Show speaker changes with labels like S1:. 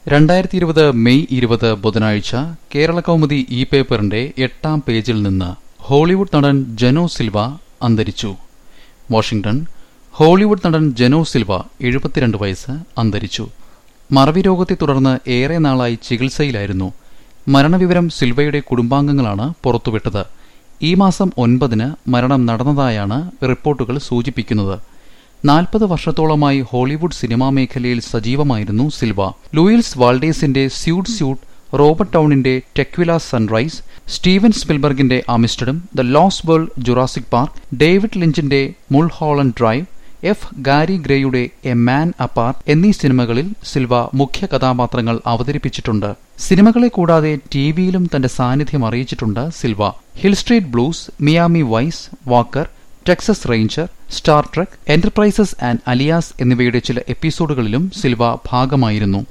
S1: രണ്ടായിരത്തി ഇരുപത് മെയ് ഇരുപത് ബുധനാഴ്ച കേരള കൗമുദി ഇ പേപ്പറിന്റെ എട്ടാം പേജിൽ നിന്ന് ഹോളിവുഡ് നടൻ ജനോ സിൽവ അന്തരിച്ചു വാഷിംഗ്ടൺ ഹോളിവുഡ് നടൻ ജനോ സിൽവ എഴുപത്തിരണ്ട് വയസ്സ് അന്തരിച്ചു മറവി രോഗത്തെ തുടർന്ന് ഏറെ നാളായി ചികിത്സയിലായിരുന്നു മരണവിവരം സിൽവയുടെ കുടുംബാംഗങ്ങളാണ് പുറത്തുവിട്ടത് ഈ മാസം ഒൻപതിന് മരണം നടന്നതായാണ് റിപ്പോർട്ടുകൾ സൂചിപ്പിക്കുന്നത് നാൽപ്പത് വർഷത്തോളമായി ഹോളിവുഡ് സിനിമാ മേഖലയിൽ സജീവമായിരുന്നു സിൽവ ലൂയിൽസ് വാൾഡേസിന്റെ സ്യൂട്ട് സ്യൂട്ട് റോബർട്ട് ടൗണിന്റെ ടെക്വില സൺറൈസ് സ്റ്റീവൻ സ്പിൽബർഗിന്റെ അമിസ്റ്റഡും the lost world Jurassic park David ലിഞ്ചിന്റെ മുൾഹോളണ്ട് ഡ്രൈവ് എഫ് ഗാരി ഗ്രേയുടെ എ മാൻ അപ്പാർട്ട് എന്നീ സിനിമകളിൽ സിൽവ മുഖ്യ കഥാപാത്രങ്ങൾ അവതരിപ്പിച്ചിട്ടുണ്ട് സിനിമകളെ കൂടാതെ ടിവിയിലും തന്റെ സാന്നിധ്യം അറിയിച്ചിട്ടുണ്ട് Silva Hill Street Blues Miami Vice Walker Texas Ranger Star Trek Enterprises and Alias എന്നിവയുടെ ചില എപ്പിസോഡുകളിലും സിൽവ ഭാഗമായിരുന്നു